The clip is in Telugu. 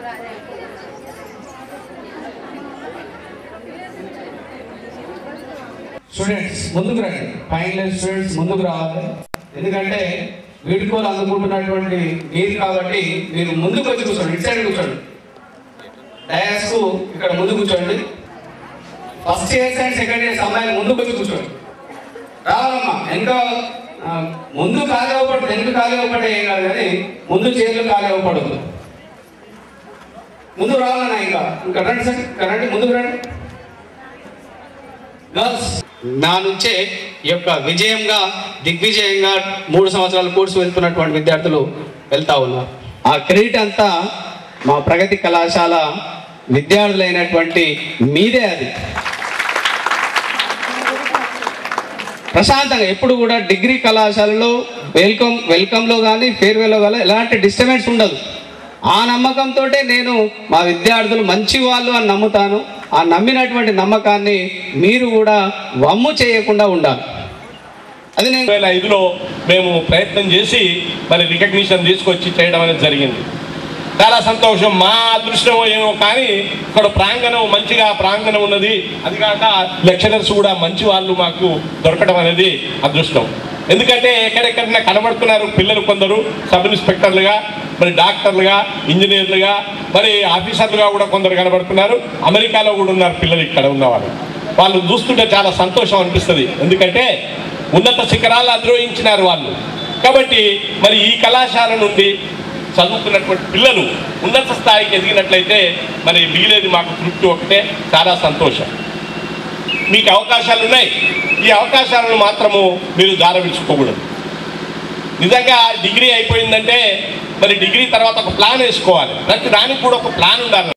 స్టూడెంట్స్ ముందుకు రండి ఫైనల్ స్టూడెంట్స్ ముందుకు రావాలి ఎందుకంటే వీడుకోలు అందుకుంటున్నటువంటి మీరు కాబట్టి మీరు ముందుకు వచ్చి కూర్చోండి ఇటు సైడ్ కూర్చోండి డయాస్ కు ఇక్కడ ముందు కూర్చోండి first years and second years అమ్మాయిలు ముందుకు వచ్చి కూర్చోండి రావాలమ్మా ఇంకా ఆ, ముందు ఖాళీ అవ్వకూడదు వెనుక ఖాళీ అవ్వకూడదు ఏం కాదు కానీ ముందు చేతులు ఖాళీ అవ్వకూడదు ముందు రావాలన్నా ఇంకా ఇంకా రండి సార్ ఇక్కడ రండి ముందుకు రండి గర్ల్స్ నా నుంచే ఈ యొక్క విజయంగా దిగ్విజయంగా మూడు సంవత్సరాల కోర్సు వెళ్తున్నటువంటి విద్యార్థులు వెళ్తా ఉన్నారు ఆ క్రెడిట్ అంతా మా ప్రగతి కళాశాల విద్యార్థులైనటువంటి మీదే అది ప్రశాంతంగా ఎప్పుడు కూడా డిగ్రీ కళాశాలలో వెల్కమ్ వెల్కమ్లో కానీ ఫేర్వెల్లో కానీ ఎలాంటి డిస్టర్బెన్స్ ఉండదు ఆ నమ్మకంతో నేను మా విద్యార్థులు మంచి వాళ్ళు అని నమ్ముతాను ఆ నమ్మినటువంటి నమ్మకాన్ని మీరు కూడా వమ్ము చేయకుండా ఉండాలి అది నేను వేల ఐదులో మేము ప్రయత్నం చేసి మరి రికగ్నిషన్ తీసుకొచ్చి చేయడం అనేది జరిగింది చాలా సంతోషం మా అదృష్టం ఏమో కానీ ఇక్కడ ప్రాంగణం మంచిగా ప్రాంగణం ఉన్నది అది కాక లెక్చరర్స్ కూడా మంచి వాళ్ళు మాకు దొరకడం అనేది అదృష్టం ఎందుకంటే ఎక్కడెక్కడైనా కనబడుతున్నారు పిల్లలు కొందరు సబ్ ఇన్స్పెక్టర్లుగా మరి డాక్టర్లుగా ఇంజనీర్లుగా మరి ఆఫీసర్లుగా కూడా కొందరు కనబడుతున్నారు అమెరికాలో కూడా ఉన్నారు పిల్లలు ఇక్కడ ఉన్నవాళ్ళు వాళ్ళు చూస్తుంటే చాలా సంతోషం అనిపిస్తుంది ఎందుకంటే ఉన్నత శిఖరాలు అధిరోహించినారు వాళ్ళు కాబట్టి మరి ఈ కళాశాల నుండి చదువుకున్నటువంటి పిల్లలు ఉన్నత స్థాయికి ఎదిగినట్లయితే మరి మిగిలేది మాకు తృప్తి ఒకటే చాలా సంతోషం మీకు అవకాశాలు ఉన్నాయి ఈ అవకాశాలను మాత్రము మీరు దారవించుకోకూడదు నిజంగా డిగ్రీ అయిపోయిందంటే మరి డిగ్రీ తర్వాత ఒక ప్లాన్ వేసుకోవాలి ప్రతి దానికి కూడా ఒక ప్లాన్ ఉండాలి